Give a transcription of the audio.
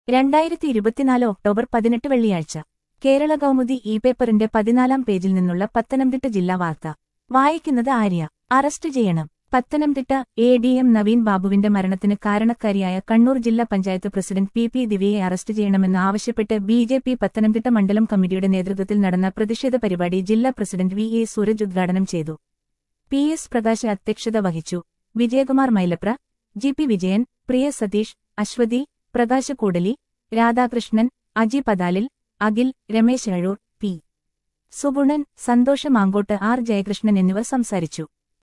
രണ്ടായിരത്തി ഇരുപത്തിനാല് ഒക്ടോബർ പതിനെട്ട് വെള്ളിയാഴ്ച കേരള കൗമുദി ഇ പേപ്പറിന്റെ പതിനാലാം പേജിൽ നിന്നുള്ള പത്തനംതിട്ട ജില്ലാ വാർത്ത വായിക്കുന്നത് ആര്യ അറസ്റ്റ് ചെയ്യണം Pathanamthitta A D M Naveen ബാബുവിന്റെ മരണത്തിന് കാരണക്കാരിയായ കണ്ണൂർ ജില്ലാ പഞ്ചായത്ത് പ്രസിഡന്റ് പി പി ദിവ്യയെ അറസ്റ്റ് ചെയ്യണമെന്ന് ആവശ്യപ്പെട്ട് ബി ജെ പി പത്തനംതിട്ട മണ്ഡലം കമ്മിറ്റിയുടെ നേതൃത്വത്തിൽ നടന്ന പ്രതിഷേധ പരിപാടി ജില്ലാ പ്രസിഡന്റ് വി എ സൂരജ് ഉദ്ഘാടനം ചെയ്തു പി എസ് പ്രകാശ് അധ്യക്ഷത വഹിച്ചു വിജയകുമാർ മൈലപ്ര ജി പി വിജയൻ പ്രിയ സതീഷ് അശ്വതി പ്രകാശ് കൂടലി രാധാകൃഷ്ണൻ അജി പതാലിൽ അഖിൽ രമേശ് അഴൂർ പി സുഗുണൻ സന്തോഷ് മാങ്കോട്ട് ആർ ജയകൃഷ്ണൻ എന്നിവർ സംസാരിച്ചു